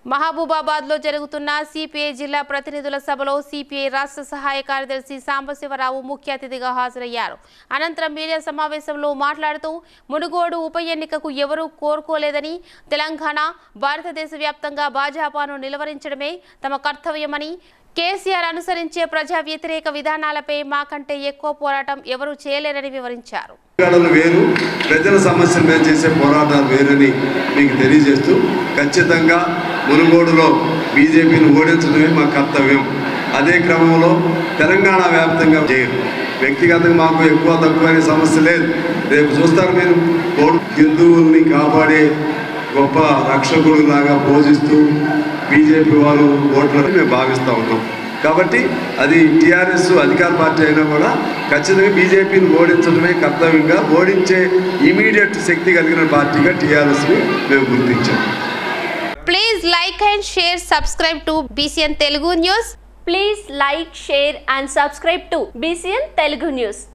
మహబూబాబాద్ లో జరుగుతున్న సిపిఐ జిల్లా ప్రతినిధుల సభలో సిపిఐ రాష్ట్ర సహాయ కార్యదర్శి సాంబశివరావు ముఖ్య అతిథిగా హాజరయ్యారు అనంతరం మీడియా సమావేశంలో మాట్లాడుతూ మునుగోడు ఉప ఎన్నికకు ఎవరూ కోరుకోలేదని తెలంగాణ భారతదేశ వ్యాప్తంగా భాజపాను నిలువరించడమే తమ కర్తవ్యమని కేసీఆర్ అనుసరించే ప్రజా వ్యతిరేక విధానాలపై మాకంటే ఎక్కువ పోరాటం ఎవరూ చేయలేరని వివరించారు తెలంగాణలు వేరు ప్రజల సమస్యల మీద చేసే పోరాటాలు వేరని మీకు తెలియజేస్తూ ఖచ్చితంగా మునుగోడులో బీజేపీని ఓడించడమే మా కర్తవ్యం అదే క్రమంలో తెలంగాణ వ్యాప్తంగా చేయరు వ్యక్తిగతంగా మాకు ఎక్కువ తక్కువ అనే సమస్య లేదు రేపు చూస్తారు మీరు ఓటు హిందువుల్ని కాపాడే గొప్ప రక్షకుడిలాగా పోషిస్తూ బీజేపీ వారు ఓట్లని మేము భావిస్తూ ఉన్నాం కాబట్టి అది టీఆర్ఎస్ అధికార పార్టీ అయినా కూడా ఖచ్చితంగా బీజేపీని ఓడించడమే కర్తవ్యంగా ఓడించే ఇమీడియట్ శక్తి కలిగిన పార్టీగా టీఆర్ఎస్ని మేము గుర్తించాం please like and share subscribe to BCN Telugu news Please like, share and subscribe to BCN Telugu News.